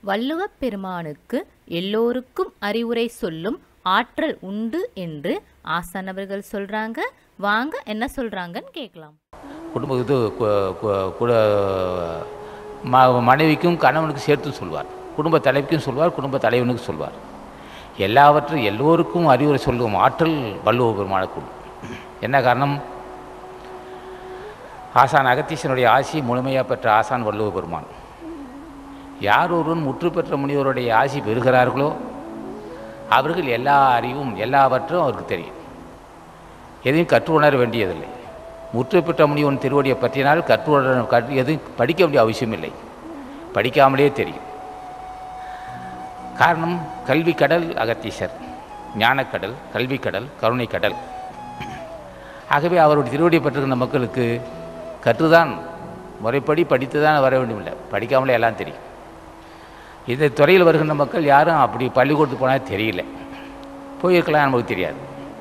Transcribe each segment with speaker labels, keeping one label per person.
Speaker 1: வள்ளுவப் பெருமானுக்கு எல்லோருக்கும் அறிவுரை சொல்லும் ஆற்றல் உண்டு என்று ஆசான் அவர்கள் சொல்றாங்க வாங்க என்ன சொல்றாங்கன்னு கேட்கலாம்
Speaker 2: குடும்ப இது கு- கு- குட- ம- மனைவிக்கும் கணவனுக்கு சேர்த்து சொல்வார் குடும்ப தலைவிக்கும் சொல்வார் குடும்ப தலைவனுக்கு சொல்வார் எல்லாவற்றும் எல்லோருக்கும் அறிவுரை சொல்லும் ஆற்றல் வள்ளுவ பெருமானுக்கு உண்டு என்ன காரணம் ஆசான் அகத்தீசனுடைய ஆசி முழுமையாக பெற்ற ஆசான் வள்ளுவ பெருமான் யார் ஒருவன் முற்று பெற்ற முனிவருடைய ஆசி பெறுகிறார்களோ அவர்கள் எல்லா அறிவும் எல்லாவற்றும் அவருக்கு தெரியும் எதையும் கற்று உணர வேண்டியதில்லை முற்று பெற்ற முனிவன் திருவடியை பற்றினால் கற்று உணர கற்று எதுவும் படிக்க வேண்டிய அவசியம் இல்லை படிக்காமலே தெரியும் காரணம் கல்வி கடல் அகத்தீசர் ஞானக்கடல் கல்வி கடல் கருணை கடல் ஆகவே அவருடைய திருவடியை பெற்றிருக்கின்ற மக்களுக்கு கற்றுதான் முறைப்படி படித்து தான் வர வேண்டுமில்லை படிக்காமலே எல்லாம் தெரியும் இந்த துறையில் வருகின்ற மக்கள் யாரும் அப்படி பள்ளிக்கூடத்துக்கு போனால் தெரியல போயிருக்கலாம் நமக்கு தெரியாது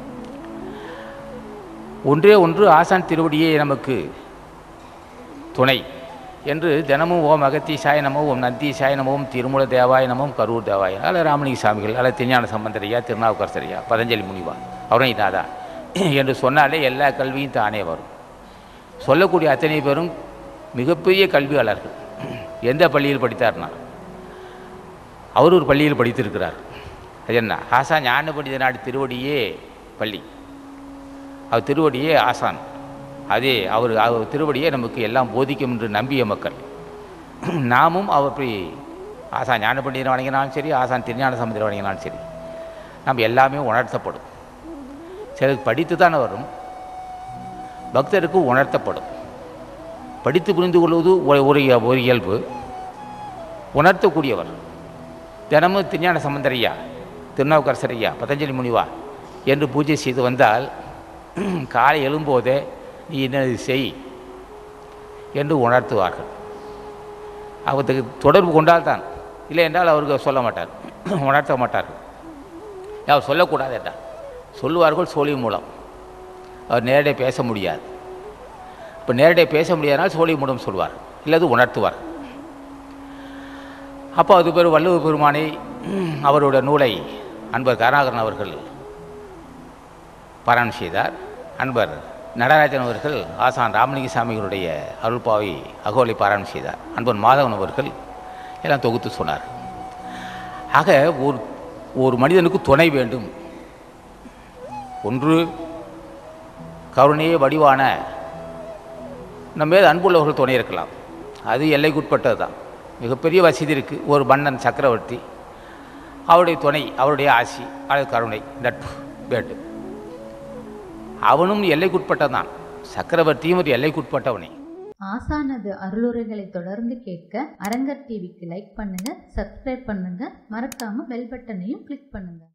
Speaker 2: ஒன்றே ஒன்று ஆசான் திருவடியே நமக்கு துணை என்று தினமும் ஓம் அகத்தீசாய நமோ ஓம் நந்தீசாய நமோம் திருமூல தேவாய நமோம் கரூர் தேவாய அல்ல ராமலிங்க சாமிகள் அல்ல திருஞான சம்பந்தரையா திருநாவுக்கரசரையா பதஞ்சலி முனிவா அருணைநாதா என்று சொன்னாலே எல்லா கல்வியும் தானே வரும் சொல்லக்கூடிய அத்தனை பேரும் மிகப்பெரிய கல்வியாளர்கள் எந்த பள்ளியில் படித்தார்னா அவர் ஒரு பள்ளியில் படித்திருக்கிறார் அது என்ன ஆசா ஞான பண்டித நாடு திருவடியே பள்ளி அவர் திருவடியே ஆசான் அதே அவர் அவர் திருவடியே நமக்கு எல்லாம் போதிக்கும் என்று நம்பிய மக்கள் நாமும் அவர் அப்படி ஆசான் ஞான பண்டிதனை வணங்கினாலும் சரி ஆசான் திருஞான சமுதிரம் வணங்கினாலும் சரி நம்ம எல்லாமே உணர்த்தப்படும் சிலருக்கு படித்து தானே வரும் பக்தருக்கு உணர்த்தப்படும் படித்து புரிந்து கொள்வது ஒரு- ஒரு இய- ஒரு இயல்பு உணர்த்தக்கூடியவர் தினமும் திருஞான சம்பந்தரையா திருநாவுக்கரசரையா பதஞ்சலி முனிவா என்று பூஜை செய்து வந்தால் காலை எழும்போதே நீ என்னது செய் என்று உணர்த்துவார்கள் அவருக்கு தொடர்பு கொண்டால் தான் இல்லை என்றால் அவருக்கு சொல்ல மாட்டார் உணர்த்த மாட்டார்கள் அவர் சொல்லக்கூடாது என்றால் சொல்லுவார்கள் சோழி மூலம் அவர் நேரடியாக பேச முடியாது இப்போ நேரடியாக பேச முடியாதனால் சோழி மூலம் சொல்வார் இல்லது உணர்த்துவார் அப்போ அது பேர் வள்ளுவ பெருமானை அவருடைய நூலை அன்பர் கருணாகரன் அவர்கள் பாராயணம் செய்தார் அன்பர் நடராஜன் அவர்கள் ஆசான் ராமலிங்க சாமிகளுடைய அருள்பாவை அகோலை பாராயணம் செய்தார் அன்பர் மாதவன் அவர்கள் எல்லாம் தொகுத்து சொன்னார் ஆக ஒரு ஒரு மனிதனுக்கு துணை வேண்டும் ஒன்று கருணையே வடிவான நம்ம மீது அன்புள்ளவர்கள் துணை இருக்கலாம் அது எல்லைக்குட்பட்டது தான் மிகப்பெரிய வசதி இருக்குது ஒரு மன்னன் சக்கரவர்த்தி அவருடைய துணை அவருடைய ஆசி அல்லது கருணை நட்பு வேண்டும் அவனும் எல்லைக்குட்பட்டதான் சக்கரவர்த்தியும் ஒரு எல்லைக்குட்பட்டவனே
Speaker 3: ஆசானது அருளுரைகளை தொடர்ந்து கேட்க அரங்கர் டிவிக்கு லைக் பண்ணுங்க சப்ஸ்கிரைப் பண்ணுங்க மறக்காம பெல் பட்டனையும் கிளிக் பண்ணுங்க